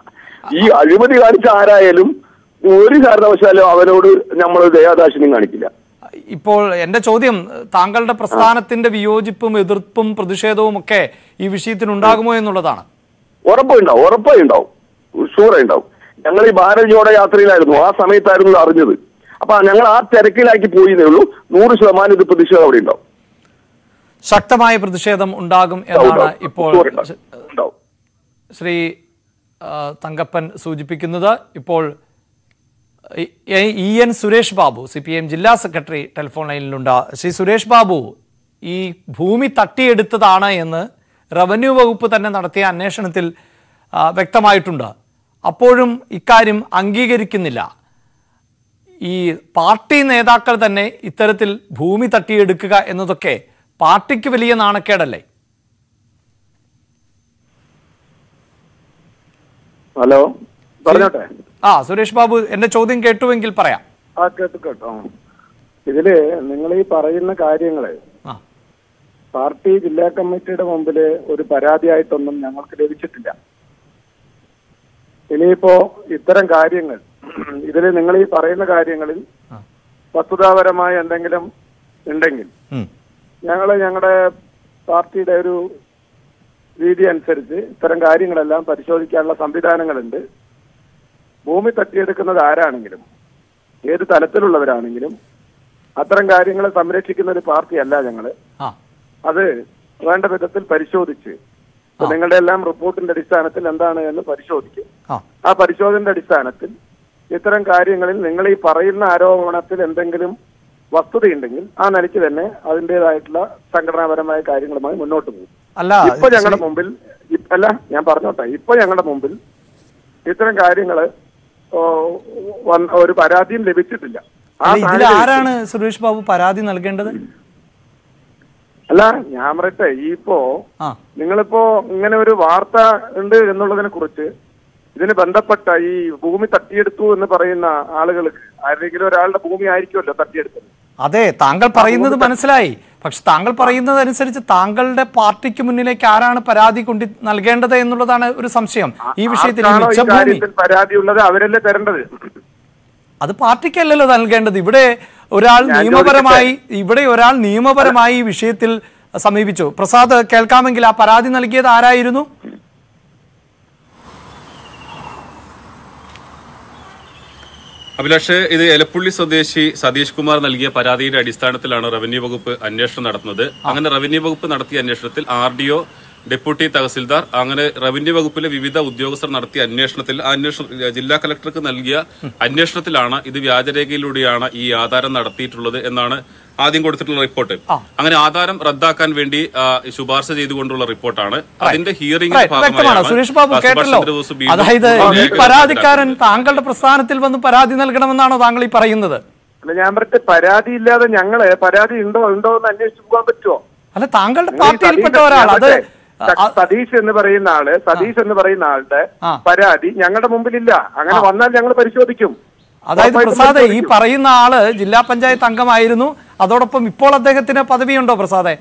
ഈ അഴിമതി കാണിച്ച ആരായാലും ഒരു കാരണവശാലും അവനോട് നമ്മൾ ദയാദാക്ഷിണ്യം കാണിക്കില്ല ഇപ്പോൾ എന്റെ ചോദ്യം താങ്കളുടെ പ്രസ്ഥാനത്തിന്റെ വിയോജിപ്പും എതിർപ്പും പ്രതിഷേധവും ഒക്കെ ഈ വിഷയത്തിന് ഉണ്ടാകുമോ എന്നുള്ളതാണ് ഉറപ്പുണ്ടാവും ഉറപ്പായി ഉണ്ടാവും ഷൂറായി ഉണ്ടാവും ഞങ്ങൾ ഈ ഭാരത് ജോഡോ യാത്രയിലായിരുന്നു ആ സമയത്തായിരുന്നു ഇത് അറിഞ്ഞത് അപ്പൊ ഞങ്ങൾ ആ തിരക്കിലാക്കി പോയിന്നേ ഉള്ളൂ നൂറ് ശതമാനം ഇത് പ്രതിഷേധം അവിടെ ഉണ്ടാവും ശക്തമായ പ്രതിഷേധം ഉണ്ടാകും എന്നാണ് ഇപ്പോൾ Sure ഉണ്ടാവും. ഉണ്ടാവും ശ്രീ ആ, തങ്കപ്പൻ സൂചിപ്പിക്കുന്നത് ഇപ്പോൾ ഇ- എ- E N Suresh Babu C P M ജില്ലാ സെക്രട്ടറി ടെലിഫോൺ ലൈനിലുണ്ട് ശ്രീ സുരേഷ് ബാബു ഈ ഭൂമി തട്ടിയെടുത്തതാണ് എന്ന് റവന്യൂ വകുപ്പ് തന്നെ നടത്തിയ അന്വേഷണത്തിൽ ആ, വ്യക്തമായിട്ടുണ്ട് അപ്പോഴും ഇക്കാര്യം അംഗീകരിക്കുന്നില്ല ഈ പാർട്ടി നേതാക്കൾ തന്നെ ഇത്തരത്തിൽ ഭൂമി തട്ടിയെടുക്കുക എന്നതൊക്കെ പാർട്ടിക്ക് വലിയ നാണക്കേടല്ലേ ഹലോ പറഞ്ഞോട്ടെ ആ സുരേഷ് ബാബു എന്റെ ചോദ്യം കേട്ടുവെങ്കിൽ പറയാം ആ കേട്ടു കേട്ടോ ഇതില് നിങ്ങൾ ഈ പറയുന്ന കാര്യങ്ങള് ആ പാർട്ടി ജില്ലാ കമ്മിറ്റിയുടെ മുമ്പില് ഒരു പരാതിയായിട്ടൊന്നും ഞങ്ങൾക്ക് ലഭിച്ചിട്ടില്ല ഇനിയിപ്പോ ഇത്തരം കാര്യങ്ങൾ ഇതിൽ നിങ്ങൾ ഈ പറയുന്ന കാര്യങ്ങളിൽ വസ്തുതാപരമായ എന്തെങ്കിലും ഉണ്ടെങ്കിൽ ഉം. ഞങ്ങൾ ഞങ്ങളുടെ പാർട്ടിയുടെ ഒരു രീതി അനുസരിച്ച് ഇത്തരം കാര്യങ്ങളെല്ലാം പരിശോധിക്കാനുള്ള സംവിധാനങ്ങളുണ്ട് ഭൂമി തട്ടിയെടുക്കുന്നത് ആരാണെങ്കിലും ഏത് തലത്തിലുള്ളവരാണെങ്കിലും അത്തരം കാര്യങ്ങളെ സംരക്ഷിക്കുന്ന ഒരു പാർട്ടിയല്ല ഞങ്ങള് ആ അത് വേണ്ട വിധത്തിൽ പരിശോധിച്ച് ഇപ്പൊ നിങ്ങളുടെ എല്ലാം റിപ്പോർട്ടിന്റെ അടിസ്ഥാനത്തിൽ എന്താണ് എന്ന് പരിശോധിക്കും ആ ആ പരിശോധനയുടെ അടിസ്ഥാനത്തിൽ ഇത്തരം കാര്യങ്ങളിൽ നിങ്ങൾ ഈ പറയുന്ന ആരോപണത്തിൽ എന്തെങ്കിലും വസ്തുതയുണ്ടെങ്കിൽ ആ നിലയ്ക്ക് തന്നെ അതിൻ്റെതായിട്ടുള്ള സംഘടനാപരമായ കാര്യങ്ങളുമായി മുന്നോട്ട് പോകും അല്ല ഇപ്പൊ ഞങ്ങളുടെ മുമ്പിൽ ഇപ്പ- അല്ല ഞാൻ പറഞ്ഞോട്ടെ ഇപ്പൊ ഞങ്ങളുടെ മുമ്പിൽ ഇത്തരം കാര്യങ്ങള് ഓ, വന്ന- ഒരു പരാതിയും ലഭിച്ചിട്ടില്ല ആ അല്ല, ഇതിൽ സാഹചര്യത്തിൽ- ആരാണ് സുരേഷ് ബാബു പരാതി നൽകേണ്ടത് അല്ല ഞാൻ പറയട്ടെ ഈ ഇപ്പോ ആ നിങ്ങളിപ്പോ ഇങ്ങനെ ഒരു വാർത്ത ഉണ്ട് എന്നുള്ളതിനെ കുറിച്ച് ഇതിന് ബന്ധപ്പെട്ട ഈ ഭൂമി തട്ടിയെടുത്തു എന്ന് പറയുന്ന ആളുകൾക്ക് ആരെങ്കിലും ഒരാളുടെ ഭൂമി ആയിരിക്കുമല്ലോ തട്ടിയെടുത്തത് അതെ താങ്കൾ പറയുന്നത് മനസ്സിലായി പക്ഷെ താങ്കൾ പറയുന്നതനുസരിച്ച് താങ്കളുടെ പാർട്ടിക്ക് മുന്നിലേക്ക് ആരാണ് പരാതി കൊണ്ട് നൽകേണ്ടത് എന്നുള്ളതാണ് ഒരു സംശയം ഈ വിഷയത്തിൽ ഈ ആർക്കാണോ ഈ മിച്ചഭൂമി കാര്യത്തിൽ പരാതിയുള്ളത് അവരല്ലേ തരേണ്ടത് അത് പാർട്ടിക്കല്ലല്ലോ നൽകേണ്ടത് ഇവിടെ ഒരാൾ ഞാൻ നിയമപരമായി ഇവിടെ ഒരാൾ നിയമപരമായി ഈ വിഷയത്തിൽ സമീപിച്ചു പ്രസാദ് കേൾക്കാമെങ്കിൽ ആ പരാതി നൽകിയത് ആരായിരുന്നു അഭിലാഷ് ഇത് എലപ്പുള്ളി സ്വദേശി സതീഷ് കുമാർ നൽകിയ പരാതിയുടെ അടിസ്ഥാനത്തിലാണ് റവന്യൂ വകുപ്പ് അന്വേഷണം നടത്തുന്നത് അങ്ങനെ റവന്യൂ വകുപ്പ് നടത്തിയ അന്വേഷണത്തിൽ R D O deputy tahsildar അങ്ങനെ റവന്യൂ വകുപ്പിലെ വിവിധ ഉദ്യോഗസ്ഥർ നടത്തിയ അന്വേഷണത്തിൽ ആ അന്വേഷണം ജില്ലാ കലക്ടർക്ക് നൽകിയ അന്വേഷണത്തിലാണ് ഇത് വ്യാജരേഖയിലൂടെയാണ് ഈ ആധാരം നടത്തിയിട്ടുള്ളത് എന്നാണ് ആദ്യം കൊടുത്തിട്ടുള്ള റിപ്പോർട്ട് അങ്ങനെ ആധാരം റദ്ദാക്കാൻ വേണ്ടി ആ, ശുപാർശ ചെയ്തുകൊണ്ടുള്ള റിപ്പോർട്ടാണ് അതിന്റെ ഹിയറിംഗ് Right, വ്യക്തമാണ് സുരേഷ് ബാബു കേട്ടല്ലോ അതായത് ഈ പരാതിക്കാരൻ താങ്കളുടെ പ്രസ്ഥാനത്തിൽ വന്ന് പരാതി നൽകണമെന്നാണോ താങ്കൾ ഈ പറയുന്നത് അല്ല ഞാൻ പറഞ്ഞ പരാതി ഇല്ലാതെ ഞങ്ങള് പരാതി ഉണ്ടോ ഉണ്ടോ എന്ന് അന്വേഷിച്ചു പോകാൻ പറ്റുമോ അല്ല താങ്കളുടെ നിങ്ങൾ ഈ പാർട്ടിയിൽപ്പെട്ട സതീഷ് ഒരാൾ അത് ഞാൻ ആ, സതീഷ് എന്ന് പറയുന്ന ആള് സതീഷ് എന്ന് പറയുന്ന ആളുടെ ആ. പരാതി ഞങ്ങളുടെ മുമ്പിലില്ല അങ്ങനെ വന്നാൽ ഞങ്ങൾ പരിശോധിക്കും അതായത് ഉറപ്പായിട്ടും പ്രസാദ് ഈ പരിശോധിക്കും. പറയുന്ന ആള് ജില്ലാ പഞ്ചായത്ത് അംഗമായിരുന്നു അതോടൊപ്പം ഇപ്പോൾ അദ്ദേഹത്തിന് പദവിയുണ്ടോ പ്രസാദെ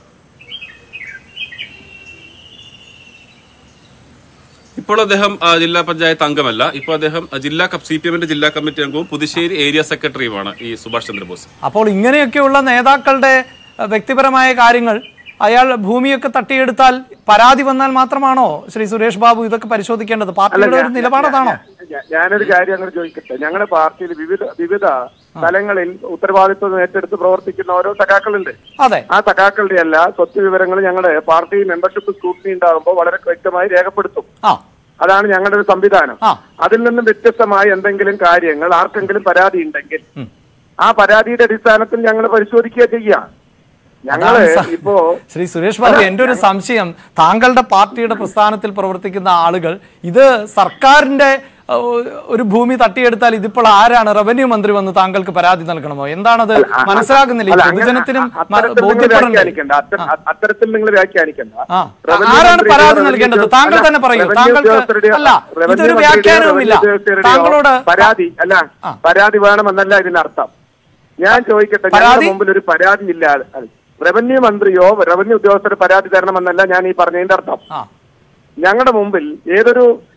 ഇപ്പോൾ അദ്ദേഹം ആ, ജില്ലാ പഞ്ചായത്ത് അംഗമല്ല ഇപ്പോൾ അദ്ദേഹം ആ, ജില്ലാ സി പി എമ്മിന്റെ ജില്ലാ കമ്മിറ്റി അംഗവും പുതുശ്ശേരി ഏരിയ സെക്രട്ടറിയുമാണ് ഈ സുഭാഷ് ചന്ദ്രബോസ് അപ്പോൾ ഇങ്ങനെയൊക്കെയുള്ള നേതാക്കളുടെ അഹ്, വ്യക്തിപരമായ കാര്യങ്ങൾ അയാൾ ഭൂമിയൊക്കെ തട്ടിയെടുത്താൽ പരാതി വന്നാൽ മാത്രമാണോ ശ്രീ സുരേഷ് ബാബു ഇതൊക്കെ പരിശോധിക്കേണ്ടത് അല്ല, പാർട്ടിയുടെ ഒരു ഞാൻ- നിലപാടതാണോ ഞാ- ഞാനൊരു കാര്യം അങ്ങനെ ചോദിക്കട്ടെ ഞങ്ങളുടെ പാർട്ടിയിൽ വിവിധ വിവിധ തലങ്ങളിൽ ഉത്തരവാദിത്വം ഏറ്റെടുത്ത് പ്രവർത്തിക്കുന്ന ഓരോ സഖാക്കളുണ്ട് അതെ ആ സഖാക്കളുടെ എല്ലാ സ്വത്ത് വിവരങ്ങൾ ഞങ്ങളുടെ പാർട്ടി മെമ്പർഷിപ്പ് സ്ക്രൂട്ടിനി ഉണ്ടാകുമ്പോൾ വളരെ വ്യക്തമായി രേഖപ്പെടുത്തും ആ അതാണ് ഞങ്ങളുടെ ഒരു സംവിധാനം ആ. അതിൽ നിന്നും വ്യത്യസ്തമായ എന്തെങ്കിലും കാര്യങ്ങൾ ആർക്കെങ്കിലും പരാതി ഉണ്ടെങ്കിൽ ആ പരാതിയുടെ അടിസ്ഥാനത്തിൽ ഞങ്ങൾ പരിശോധിക്കുക ചെയ്യാം ഞങ്ങള് അതാണ് സ- ഇപ്പോ ശ്രീ സുരേഷ് ബാബു എന്റെ ഒരു സംശയം താങ്കളുടെ പാർട്ടിയുടെ പ്രസ്ഥാനത്തിൽ പ്രവർത്തിക്കുന്ന ആളുകൾ ഇത് സർക്കാരിന്റെ അഹ്, ഒരു ഭൂമി തട്ടിയെടുത്താൽ ഇതിപ്പോൾ ആരാണ് റവന്യൂ മന്ത്രി വന്ന് താങ്കൾക്ക് പരാതി നൽകണമോ എന്താണത് മനസ്സിലാകുന്നില്ല ഈ അല്ല, അങ്ങനെ പൊതുജനത്തിനും അ- അത്തരത്തിൽ നിങ്ങൾ ബോധ്യപ്പെടണ്ടേ വ്യാഖ്യാനിക്കണ്ട അത്ത- അ- അത്തരത്തിൽ നിങ്ങൾ വ്യാഖ്യാനിക്കണ്ട ആ. റവന്യൂ ആരാണ് മന്ത്രിയുടെയോ പരാതി റവന്യൂ നൽകേണ്ടത്? ഉദ്യോഗ- താങ്കൾ അല്ല, തന്നെ പറയൂ. റവന്യൂ താങ്കൾക്ക് ഉദ്യോഗസ്ഥരുടെയോ- അല്ല, റവന്യൂ ഇതൊരു മന്ത്രിയുടെയോ വ്യാഖ്യാനവുമില്ല. റവന്യൂ ഉദ്യോഗസ്ഥരുടെയോ താങ്കളോട് പരാതി അല്ല ആ. പരാതി വേണമെന്നല്ല ഇതിനർത്ഥം ഞാൻ ചോദിക്കട്ടെ ഞങ്ങളുടെ പരാതി? മുമ്പിൽ ഒരു പരാതി ഇല്ല അല്ല, റവന്യൂ മന്ത്രിയോ റവന്യൂ ഉദ്യോഗസ്ഥർ പരാതി തരണമെന്നല്ല ഞാൻ ഈ പറഞ്ഞതിന്റെ അർത്ഥം ആ ഞങ്ങളുടെ മുമ്പിൽ ഏതൊരു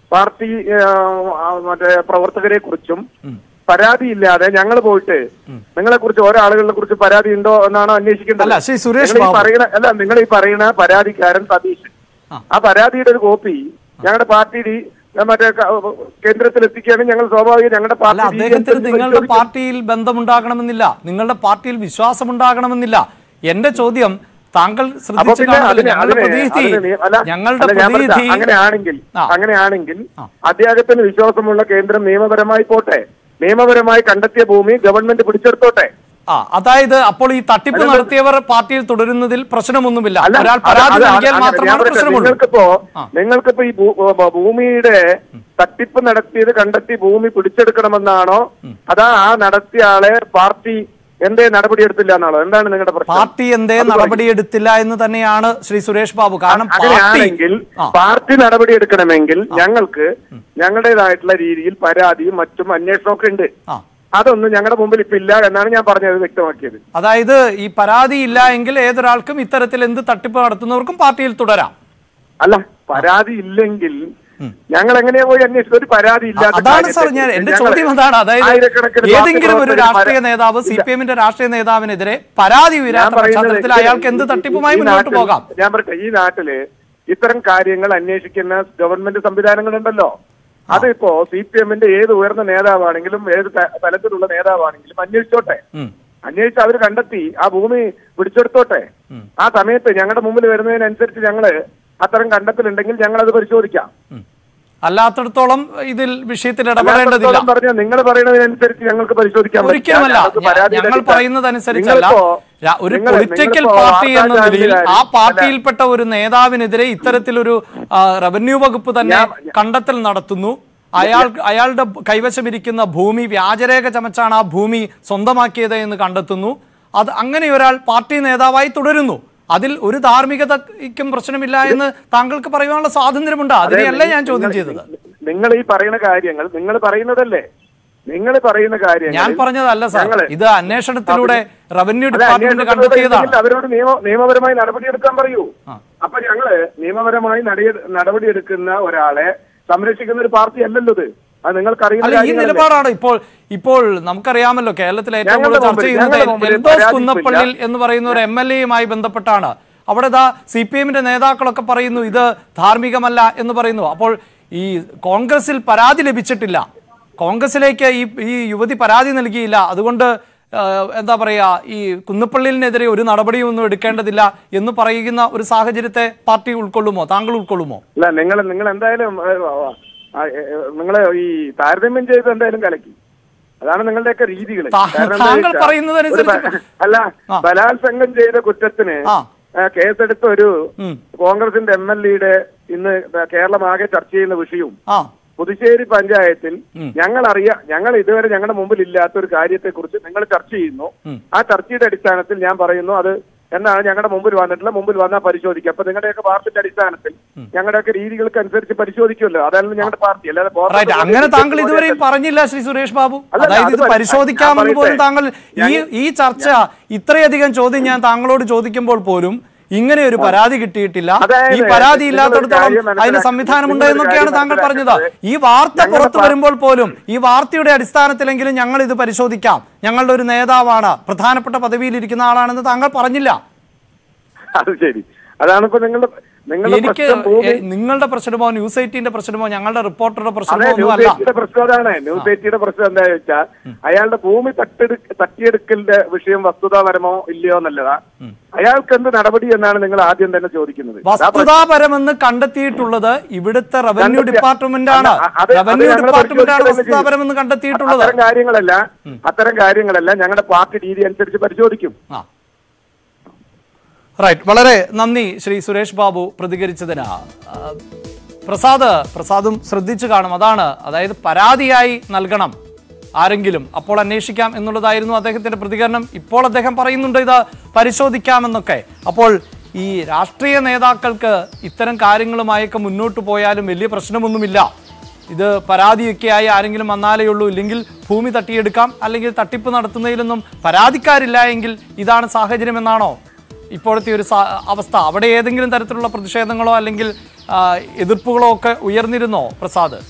പാർട്ടി ആ, ആ, മറ്റേ പ്രവർത്തകരെ കുറിച്ചും പരാതിയില്ലാതെ ഞങ്ങൾ പോയിട്ട് നിങ്ങളെ കുറിച്ച് ഓരോ ആളുകളെ കുറിച്ച് പരാതി ഉണ്ടോ എന്നാണ് അന്വേഷിക്കേണ്ടത് അല്ല, ശ്രീ സുരേഷ് നിങ്ങൾ ഈ ബാബു. പറയുന്ന അല്ല നിങ്ങൾ ഈ പറയുന്ന പരാതിക്കാരൻ സതീഷ് ആ പരാതിയുടെ ഒരു കോപ്പി ഞങ്ങളുടെ പാർട്ടി രീ- മറ്റേ ക- കേന്ദ്രത്തിൽ എത്തിക്കുകയാണെങ്കിൽ ഞങ്ങൾ സ്വാഭാവികം ഞങ്ങളുടെ അല്ല പാർട്ടി രീതി അദ്ദേഹത്തിന് അനുസരിച്ച് നിങ്ങളുടെ പരിശോധിക്കും. പാർട്ടിയിൽ ബന്ധമുണ്ടാകണമെന്നില്ല നിങ്ങളുടെ പാർട്ടിയിൽ വിശ്വാസമുണ്ടാകണമെന്നില്ല എന്റെ ചോദ്യം താങ്കൾ അപ്പൊ ശ്രദ്ധിച്ചു പിന്നെ കാണുമല്ലോ അതിന് ഞങ്ങളുടെ അതിന് പ്രതിനിധി അതിന് നിയ- അല്ല, ഞങ്ങളുടെ അല്ല, ഞാൻ പറഞ്ഞത് പ്രതിനിധി അങ്ങനെയാണെങ്കിൽ ആ. അങ്ങനെയാണെങ്കിൽ ആ. അദ്ദേഹത്തിന് വിശ്വാസമുള്ള കേന്ദ്രം നിയമപരമായി പോട്ടെ നിയമപരമായി കണ്ടെത്തിയ ഭൂമി ഗവൺമെന്റ് പിടിച്ചെടുത്തോട്ടെ ആ അതായത് അപ്പോൾ ഈ തട്ടിപ്പ് അല്ല, നടത്തിയവർ പാർട്ടിയിൽ തുടരുന്നതിൽ പ്രശ്നമൊന്നുമില്ല അല്ല, ഒരാൾ അത് പരാതി അത് നൽകിയാൽ അങ്ങനെ ഞാൻ മാത്രമാണ് പറയട്ടെ, പ്രശ്നമുള്ളൂ നിങ്ങൾക്കിപ്പോ ആ. നിങ്ങൾക്കിപ്പോ ഈ ഭൂ- ഭൂ- ഭൂമിയുടെ തട്ടിപ്പ് നടത്തിയത് കണ്ടെത്തി ഭൂമി പിടിച്ചെടുക്കണമെന്നാണോ അതാ ആ നടത്തിയ ആളെ പാർട്ടി എന്തേ നടപടിയെടുത്തില്ല എന്നാണോ എന്താണ് നിങ്ങളുടെ പ്രശ്നം പാർട്ടി എന്തേ അത് പറയൂ. നടപടിയെടുത്തില്ല എന്ന് തന്നെയാണ് ശ്രീ സുരേഷ് ബാബു കാരണം പാർട്ടി അങ്ങനെയാണെങ്കിൽ ആ, പാർട്ടി നടപടിയെടുക്കണമെങ്കിൽ ഞങ്ങൾക്ക് ഞങ്ങളുടേതായിട്ടുള്ള രീതിയിൽ പരാതിയും മറ്റും അന്വേഷണമൊക്കെ ഉണ്ട് ആ. അതൊന്നും ഞങ്ങളുടെ മുമ്പിൽ ഇപ്പൊ ഇല്ല എന്നാണ് ഞാൻ പറഞ്ഞത് വ്യക്തമാക്കിയത് അതായത് ഈ പരാതി ഇല്ല എങ്കിൽ ഏതൊരാൾക്കും ഇത്തരത്തിൽ എന്ത് തട്ടിപ്പ് നടത്തുന്നവർക്കും പാർട്ടിയിൽ തുടരാം അല്ല പരാതി ഇല്ലെങ്കിൽ ഞങ്ങൾ എങ്ങനെയാ പോയി അന്വേഷിച്ചത് ഒരു പരാതി ഇല്ലാത്ത അതാണ് സാർ കാര്യത്തെക്കുറിച്ച് ഞാൻ എന്റെ ഞങ്ങള് ചോദ്യം അതാണ് അതായത് ആയിരക്കണക്കിന് ഏതെങ്കിലും ഒരു പാർട്ടി രാഷ്ട്രീയ പ്രവർത്തകർ നേതാവ് സി ഇല്ല. പി എമ്മിന്റെ രാഷ്ട്രീയ നേതാവിനെതിരെ പരാതി ഞാൻ ഉയരാത്ത പറയുന്നത് പശ്ചാത്തലത്തിൽ ഈ- അയാൾക്ക് എന്ത് ഈ- തട്ടിപ്പുമായി ഈ മുന്നോട്ട് നാട്ടിൽ- പോകാം ഞാൻ പറയട്ടെ ഈ നാട്ടില് ഇത്തരം കാര്യങ്ങൾ അന്വേഷിക്കുന്ന ഗവൺമെന്റ് സംവിധാനങ്ങളുണ്ടല്ലോ അതിപ്പോ സി പി എമ്മിന്റെ ഏത് ഉയർന്ന നേതാവാണെങ്കിലും ഏത് ത- തലത്തിലുള്ള നേതാവാണെങ്കിലും അന്വേഷിച്ചോട്ടെ ഉം. അന്വേഷിച്ച് അവർ കണ്ടെത്തി ആ ഭൂമി പിടിച്ചെടുത്തോട്ടെ ആ സമയത്ത് ഞങ്ങളുടെ മുമ്പിൽ വരുന്നതിനനുസരിച്ച് ഞങ്ങള് അത്തരം കണ്ടെത്തലുണ്ടെങ്കിൽ ഞങ്ങൾ അത് പരിശോധിക്കാം ഉം. അല്ലാത്തടത്തോളം ഇതിൽ വിഷയത്തിൽ ഇടപെടേണ്ടതില്ല അല്ലാത്തടത്തോളം പറഞ്ഞാൽ നിങ്ങൾ പറയുന്നതിനനുസരിച്ച് ഞങ്ങൾക്ക് പരിശോധിക്കാൻ പറ്റും. ഒരിക്കലുമല്ല ഞങ്ങൾക്ക് ഞ- പരാതി ഞങ്ങൾ ലഭിച്ച- പറയുന്നതനുസരിച്ചല്ല നിങ്ങളിപ്പോ- ര- ഒരു നിങ്ങള് പൊളിറ്റിക്കൽ നിങ്ങളിപ്പോ പാർട്ടി എന്ന വാർത്താ നിലയിൽ ആ ചാനലുകാര് പാർട്ടിയിൽപ്പെട്ട ഒരു നേതാവിനെതിരെ ഇത്തരത്തിലൊരു ആ, റവന്യൂ വകുപ്പ് തന്നെ ഞാൻ- കണ്ടെത്തൽ നടത്തുന്നു അയാൾ അയാളുടെ കൈവശമിരിക്കുന്ന ഭൂമി വ്യാജരേഖ ചമച്ചാണ് ആ ഭൂമി സ്വന്തമാക്കിയത് എന്ന് കണ്ടെത്തുന്നു അത് അങ്ങനെ ഒരാൾ പാർട്ടി നേതാവായി തുടരുന്നു അതിൽ ഒരു ധാർമ്മികതയ്ക്കും പ്രശ്നമില്ല എന്ന് താങ്കൾക്ക് പറയുവാനുള്ള സ്വാതന്ത്ര്യമുണ്ട് അതിനെയല്ല ഞാൻ ചോദ്യം നിങ്ങൾ- ചെയ്തത് നിങ്ങൾ ഈ പറയുന്ന കാര്യങ്ങൾ നിങ്ങൾ പറയുന്നതല്ലേ നിങ്ങൾ പറയുന്ന കാര്യങ്ങൾ ഞാൻ പറഞ്ഞതല്ല സാർ ഞങ്ങള് ഇത് അന്വേഷണത്തിലൂടെ റവന്യൂ അല്ല, ഡിപ്പാർട്ട്മെന്റ് അന്വേഷണത്തിലൂടെ കണ്ടെത്തിയതാണ് ഇല്ലെങ്കിൽ അവരോട് നിയമ നിയമപരമായി നടപടിയെടുക്കാൻ പറയൂ അപ്പൊ ഞങ്ങള് നിയമപരമായി നടയ- നടപടിയെടുക്കുന്ന ഒരാളെ സംരക്ഷിക്കുന്ന ഒരു പാർട്ടി അല്ലല്ലോ ഇത് അത് നിങ്ങൾക്കറിയുന്ന അല്ല ഈ കാര്യങ്ങളല്ലേ? നിലപാടാണ് ഇപ്പോൾ ഇപ്പോൾ നമുക്കറിയാമല്ലോ കേരളത്തിൽ ഏറ്റവും ഞങ്ങളുടെ കൂടുതൽ ചർച്ച മുമ്പിൽ- ചെയ്യുന്നത് ഞങ്ങളുടെ മുമ്പിൽ എൽദോസ് പരാതിയില്ല. കുന്നപ്പള്ളിൽ എന്ന് പറയുന്ന ഒരു എം എൽ എയുമായി ബന്ധപ്പെട്ടാണ് അവിടെ ദാ സി പി എമ്മിന്റെ നേതാക്കളൊക്കെ പറയുന്നു ഇത് ധാർമ്മികമല്ല എന്ന് പറയുന്നു അപ്പോൾ ഈ കോൺഗ്രസിൽ പരാതി ലഭിച്ചിട്ടില്ല കോൺഗ്രസിലേക്ക് ഈ ഈ യുവതി പരാതി നൽകിയില്ല അതുകൊണ്ട് ആ, എന്താ പറയുക ഈ കുന്നപ്പള്ളിനെതിരെ ഒരു നടപടിയും ഒന്നും എടുക്കേണ്ടതില്ല എന്ന് പറയുന്ന ഒരു സാഹചര്യത്തെ പാർട്ടി ഉൾക്കൊള്ളുമോ താങ്കൾ ഉൾക്കൊള്ളുമോ അല്ല നിങ്ങൾ നിങ്ങൾ എന്തായാലും നിങ്ങൾ ഈ താരതമ്യം ചെയ്ത് എന്തായാലും കലക്കി അതാണ് നിങ്ങളുടെയൊക്കെ രീതികൾ താ- താങ്കൾ പറയുന്നതനുസരിച്ച് അല്ല ആ. ബലാത്സംഗം ചെയ്ത കുറ്റത്തിന് ആ. ആ, കേസെടുത്ത ഒരു ഉം. കോൺഗ്രസിന്റെ എം എൽ എയുടെ ഇന്ന് കേരളമാകെ ചർച്ച ചെയ്യുന്ന വിഷയവും ആ പുതുശ്ശേരി പഞ്ചായത്തിൽ ഞങ്ങൾ അറിയാ ഞങ്ങൾ ഇതുവരെ ഞങ്ങളുടെ മുമ്പിൽ ഇല്ലാത്ത ഒരു കാര്യത്തെ കുറിച്ച് നിങ്ങൾ ചർച്ച ചെയ്യുന്നു ആ ചർച്ചയുടെ അടിസ്ഥാനത്തിൽ ഞാൻ പറയുന്നു അത് എന്നാണ് ഞങ്ങളുടെ മുമ്പിൽ വന്നിട്ടുള്ള മുമ്പിൽ വന്നാൽ പരിശോധിക്കുക അപ്പൊ നിങ്ങളുടെയൊക്കെ പാർട്ടിന്റെ അടിസ്ഥാനത്തിൽ ഞങ്ങളുടെയൊക്കെ രീതികൾക്ക് അനുസരിച്ച് പരിശോധിക്കുമല്ലോ അതായിരുന്നു ഞങ്ങളുടെ പാർട്ടി അല്ലാതെ റൈറ്റ് പുറത്തുള്ള അങ്ങനെ ഒരു താങ്കൾ വ്യക്തി ഇതുവരെയും പോലെയല്ല. പറഞ്ഞില്ല ശ്രീ സുരേഷ് ബാബു അല്ലല്ല, അതായത് അത് ഇത് പറ- പരിശോധിക്കാമെന്ന് ഞാൻ പോലും പറയട്ടെ. താങ്കൾ ഈ ഞാൻ- ഈ ചർച്ച ഇത്രയധികം ചോദ്യം ഞാൻ താങ്കളോട് ചോദിക്കുമ്പോൾ പോലും ഇങ്ങനെ ഒരു പരാതി കിട്ടിയിട്ടില്ല അതായത് ഈ പരാതി നിങ്ങളൊരു ഇല്ലാത്തടത്തോളം കാര്യം അതിന് മനസ്സിലാക്കി- സംവിധാനമുണ്ട് നിങ്ങളൊരു എന്നൊക്കെയാണ് കാര്യം താങ്കൾ പറഞ്ഞത് മനസ്സിലാക്കുന്നത് ഈ വാർത്ത ഞങ്ങളുടെ പുറത്തു പാ- വരുമ്പോൾ പോലും ഈ വാർത്തയുടെ അടിസ്ഥാനത്തിലെങ്കിലും ഞങ്ങൾ ഇത് പരിശോധിക്കാം ഞങ്ങളുടെ ഒരു നേതാവാണ് പ്രധാനപ്പെട്ട പദവിയിലിരിക്കുന്ന ആളാണെന്ന് താങ്കൾ പറഞ്ഞില്ല അത് ശരി അതാണ് ഇപ്പൊ നിങ്ങളുടെ നിങ്ങളുടെ എനിക്ക് പ്രശ്നം ഭൂമി എ- നിങ്ങളുടെ പ്രശ്നമോ ന്യൂസ് എയ്റ്റീന്റെ പ്രശ്നമോ ഞങ്ങളുടെ റിപ്പോർട്ടറുടെ അതെ പ്രശ്നമോ ഒന്നും ന്യൂസ് അല്ല എയ്റ്റിയുടെ പ്രശ്നം അതാണ് ന്യൂസ് എയ്റ്റിയുടെ പ്രശ്നം എന്താ വെച്ചാൽ അയാളുടെ ഭൂമി തട്ടെടു തട്ടിയെടുക്കലിന്റെ വിഷയം വസ്തുതാപരമോ ഇല്ലയോ എന്നുള്ളതാ അയാൾക്ക് എന്ത് നടപടി എന്നാണ് നിങ്ങൾ ആദ്യം തന്നെ ചോദിക്കുന്നത് അതാ പ്രശ്നം. വസ്തുതാപരമെന്ന് കണ്ടെത്തിയിട്ടുള്ളത് ഇവിടുത്തെ റവന്യൂ കണ്ടെത്തിയ- ഡിപ്പാർട്ട്മെന്റ് ആണ് അല്ല, അത് റവന്യൂ അത് ഞങ്ങൾ ഡിപ്പാർട്ട്മെന്റ് ആണ് പരിശോധിക്കുകയല്ലേ വസ്തുതാപരമെന്ന് ചെയ്യും. കണ്ടെത്തിയിട്ടുള്ളത് അത്തരം കാര്യങ്ങളല്ല അത്തരം കാര്യങ്ങളല്ല ഞങ്ങളുടെ പാർട്ടി രീതി അനുസരിച്ച് പരിശോധിക്കും ആ റൈറ്റ് വളരെ നന്ദി ശ്രീ സുരേഷ് ബാബു പ്രതികരിച്ചതിന് ആ, പ്രസാദ് പ്രസാദും ശ്രദ്ധിച്ചു കാണും അതാണ് അതായത് പരാതിയായി നൽകണം ആരെങ്കിലും അപ്പോൾ അന്വേഷിക്കാം എന്നുള്ളതായിരുന്നു അദ്ദേഹത്തിന്റെ പ്രതികരണം ഇപ്പോൾ അദ്ദേഹം പറയുന്നുണ്ട് ഇത് പരിശോധിക്കാമെന്നൊക്കെ അപ്പോൾ ഈ രാഷ്ട്രീയ നേതാക്കൾക്ക് ഇത്തരം കാര്യങ്ങളുമായൊക്കെ മുന്നോട്ട് പോയാലും വലിയ പ്രശ്നമൊന്നുമില്ല ഇത് പരാതിയൊക്കെയായി ആരെങ്കിലും വന്നാലേ ഉള്ളൂ ഇല്ലെങ്കിൽ ഭൂമി തട്ടിയെടുക്കാം അല്ലെങ്കിൽ തട്ടിപ്പ് നടത്തുന്നതിലൊന്നും പരാതിക്കാരില്ല എങ്കിൽ ഇതാണ് സാഹചര്യം എന്നാണോ ഇപ്പോഴത്തെ ഒരു സാ- അവസ്ഥ അവിടെ ഏതെങ്കിലും തരത്തിലുള്ള പ്രതിഷേധങ്ങളോ അല്ലെങ്കിൽ ആ, എതിർപ്പുകളോ ഒക്കെ ഉയർന്നിരുന്നോ പ്രസാദ്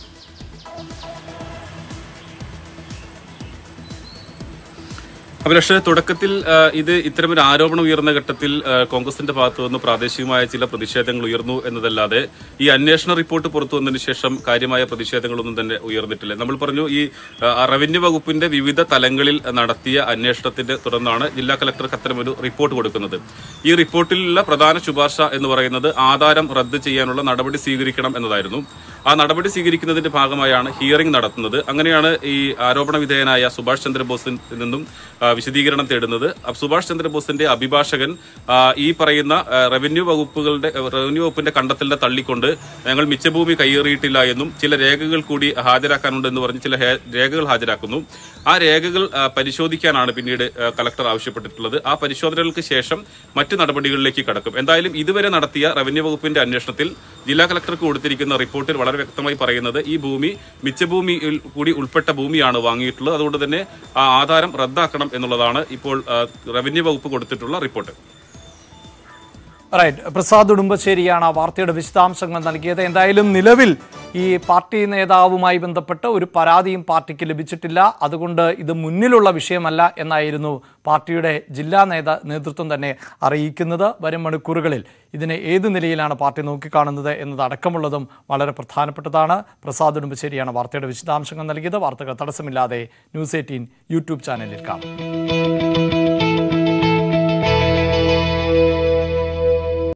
അഭിലാഷ് തുടക്കത്തിൽ ആ, ഇത് ഇത്തരമൊരു ആരോപണം ഉയർന്ന ഘട്ടത്തിൽ ആ, കോൺഗ്രസിന്റെ ഭാഗത്തു നിന്ന് പ്രാദേശികമായ ചില പ്രതിഷേധങ്ങൾ ഉയർന്നു എന്നതല്ലാതെ ഈ അന്വേഷണ റിപ്പോർട്ട് പുറത്തു വന്നതിന് ശേഷം കാര്യമായ പ്രതിഷേധങ്ങളൊന്നും തന്നെ ഉയർന്നിട്ടില്ല നമ്മൾ പറഞ്ഞു ഈ ആ, റവന്യൂ വകുപ്പിന്റെ വിവിധ തലങ്ങളിൽ നടത്തിയ അന്വേഷണത്തിന്റെ തുടർന്നാണ് ജില്ലാ കളക്ടർക്ക് അത്തരമൊരു റിപ്പോർട്ട് കൊടുക്കുന്നത് ഈ റിപ്പോർട്ടിലുള്ള പ്രധാന ശുപാർശ എന്ന് പറയുന്നത് ആധാരം റദ്ദ് ചെയ്യാനുള്ള നടപടി സ്വീകരിക്കണം എന്നതായിരുന്നു ആ നടപടി സ്വീകരിക്കുന്നതിന്റെ ഭാഗമായാണ് ഹിയറിംഗ് നടത്തുന്നത് അങ്ങനെയാണ് ഈ ആരോപണ വിധേയനായ സുഭാഷ് ചന്ദ്രബോസിൽ നിന്നും ആ, വിശദീകരണം തേടുന്നത് അ- സുഭാഷ് ചന്ദ്രബോസിന്റെ അഭിഭാഷകൻ ആ, ഈ പറയുന്ന ആ, റവന്യൂ വകുപ്പുകളുടെ റവന്യൂ വകുപ്പിന്റെ കണ്ടെത്തലിനെ തള്ളിക്കൊണ്ട് ഞങ്ങൾ മിച്ചഭൂമി കൈയേറിയിട്ടില്ല എന്നും ചില രേഖകൾ കൂടി ഹാജരാക്കാനുണ്ട് എന്ന് പറഞ്ഞ് ചില ഹേ- രേഖകൾ ഹാജരാക്കുന്നു ആ രേഖകൾ ആ, പരിശോധിക്കാനാണ് പിന്നീട് ആ, കളക്ടർ ആവശ്യപ്പെട്ടിട്ടുള്ളത് ആ പരിശോധനകൾക്ക് ശേഷം മറ്റു നടപടികളിലേക്ക് കടക്കും എന്തായാലും ഇതുവരെ നടത്തിയ റവന്യൂ വകുപ്പിന്റെ അന്വേഷണത്തിൽ ജില്ലാ കളക്ടർക്ക് കൊടുത്തിരിക്കുന്ന റിപ്പോർട്ടിൽ വളരെ വ്യക്തമായി പറയുന്നത് ഈ ഭൂമി മിച്ചഭൂമിയിൽ കൂടി ഉൾപ്പെട്ട ഭൂമിയാണ് വാങ്ങിയിട്ടുള്ളത് അതുകൊണ്ട് തന്നെ ആ ആധാരം റദ്ദാക്കണം എന്നുള്ളതാണ് ഇപ്പോൾ ആ, റവന്യൂ വകുപ്പ് കൊടുത്തിട്ടുള്ള റിപ്പോർട്ട് റൈറ്റ് പ്രസാദ് ഉടുമ്പശ്ശേരിയാണ് ആ വാർത്തയുടെ വിശദാംശങ്ങൾ നൽകിയത് എന്തായാലും നിലവിൽ ഈ പാർട്ടി നേതാവുമായി ബന്ധപ്പെട്ട് ഒരു പരാതിയും പാർട്ടിക്ക് ലഭിച്ചിട്ടില്ല അതുകൊണ്ട് ഇത് മുന്നിലുള്ള വിഷയമല്ല എന്നായിരുന്നു പാർട്ടിയുടെ ജില്ലാ നേതാ നേതൃത്വം തന്നെ അറിയിക്കുന്നത് വരും മണിക്കൂറുകളിൽ ഇതിനെ ഏത് നിലയിലാണ് പാർട്ടി നോക്കിക്കാണുന്നത് എന്നതടക്കമുള്ളതും വളരെ പ്രധാനപ്പെട്ടതാണ് പ്രസാദ് ഉടുമ്പശ്ശേരിയാണ് വാർത്തയുടെ വിശദാംശങ്ങൾ നൽകിയത് വാർത്തകൾ തടസ്സമില്ലാതെ ന്യൂസ് എയ്റ്റീൻ യൂട്യൂബ് ചാനലിൽ കാണാം